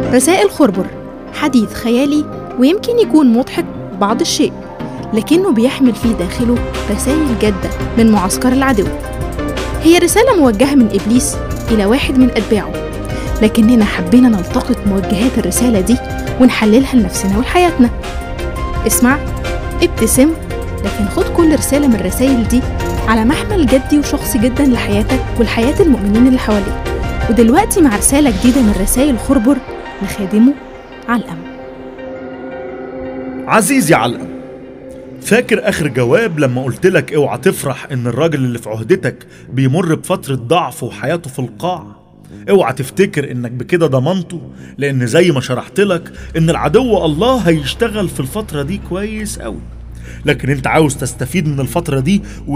رسائل خربر حديث خيالي ويمكن يكون مضحك بعض الشيء لكنه بيحمل في داخله رسائل جادة من معسكر العدو هي رسالة موجهة من إبليس إلى واحد من أتباعه لكننا حبينا نلتقط موجهات الرسالة دي ونحللها لنفسنا ولحياتنا اسمع ابتسم لكن خد كل رسالة من الرسائل دي على محمل جدي وشخصي جدا لحياتك ولحياة المؤمنين اللي حواليك ودلوقتي مع رسالة جديدة من رسائل خربر لخادمه علقم عزيزي علقم فاكر اخر جواب لما قلت لك اوعى تفرح ان الراجل اللي في عهدتك بيمر بفترة ضعف وحياته في القاع اوعى تفتكر انك بكده ضمنته لان زي ما شرحت لك ان العدو الله هيشتغل في الفترة دي كويس قوي لكن انت عاوز تستفيد من الفترة دي